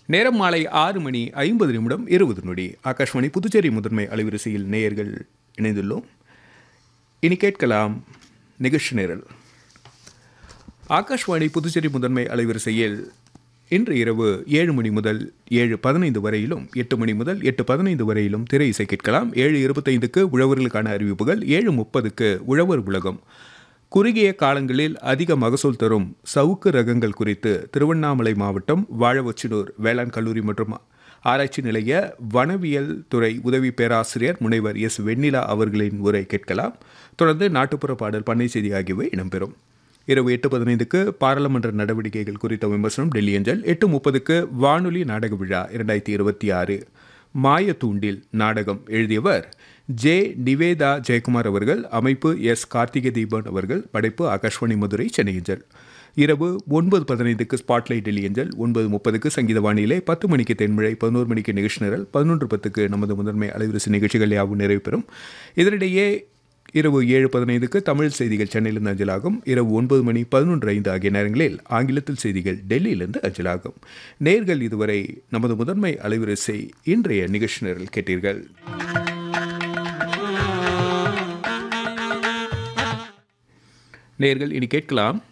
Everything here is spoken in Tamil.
நேரம் மாலை ஆறு மணி ஐம்பது நிமிடம் இருபது நொடி ஆகாஷ்வாணி புதுச்சேரி முதன்மை அலைவரிசையில் நேயர்கள் இணைந்துள்ளோம் இனி கேட்கலாம் நிகழ்ச்சி நேரல் ஆகாஷ்வாணி புதுச்சேரி முதன்மை அலைவரிசையில் இன்று இரவு ஏழு மணி முதல் ஏழு பதினைந்து வரையிலும் எட்டு மணி முதல் எட்டு பதினைந்து வரையிலும் திரை இசை கேட்கலாம் ஏழு இருபத்தைந்துக்கு உழவர்களுக்கான அறிவிப்புகள் ஏழு முப்பதுக்கு உழவர் உலகம் குறுகிய காலங்களில் அதிக மகசூல் தரும் சவுக்கு ரகங்கள் குறித்து திருவண்ணாமலை மாவட்டம் வாழவச்சினூர் வேளாண் கல்லூரி மற்றும் ஆராய்ச்சி நிலைய வனவியல் துறை உதவி பேராசிரியர் முனைவர் எஸ் வெண்ணிலா அவர்களின் உரை கேட்கலாம் தொடர்ந்து நாட்டுப்புற பாடல் பண்ணை செய்தி ஆகியவை இடம்பெறும் இரவு எட்டு பதினைந்துக்கு பாராளுமன்ற நடவடிக்கைகள் குறித்த விமர்சனம் டெல்லி அஞ்சல் எட்டு முப்பதுக்கு வானொலி நாடக விழா இரண்டாயிரத்தி இருபத்தி ஆறு மாயத்தூண்டில் நாடகம் எழுதியவர் ஜே நிவேதா ஜெயக்குமார் அவர்கள் அமைப்பு எஸ் கார்த்திகை தீபன் அவர்கள் படைப்பு ஆகாஷ்வாணி மதுரை சென்னை அஞ்சல் இரவு ஒன்பது பதினைந்துக்கு ஸ்பாட்லைட் டெல்லி அஞ்சல் ஒன்பது முப்பதுக்கு சங்கீத வானிலை பத்து மணிக்கு தென்மழை பதினோரு மணிக்கு நிகழ்ச்சி நிரல் பதினொன்று பத்துக்கு நமது முதன்மை அலைவரிசை நிகழ்ச்சிகள் யாவும் நிறைவு பெறும் இதனிடையே இரவு ஏழு பதினைந்துக்கு தமிழ் செய்திகள் சென்னையிலிருந்து அஞ்சலாகும் இரவு ஒன்பது மணி பதினொன்று ஐந்து ஆகிய நேரங்களில் ஆங்கிலத்தில் செய்திகள் டெல்லியிலிருந்து அஞ்சலாகும் நேர்கள் இதுவரை நமது முதன்மை அலைவரிசை இன்றைய நிகழ்ச்சி நிரல் கேட்டீர்கள் நேர்கள் இனி கேட்கலாம்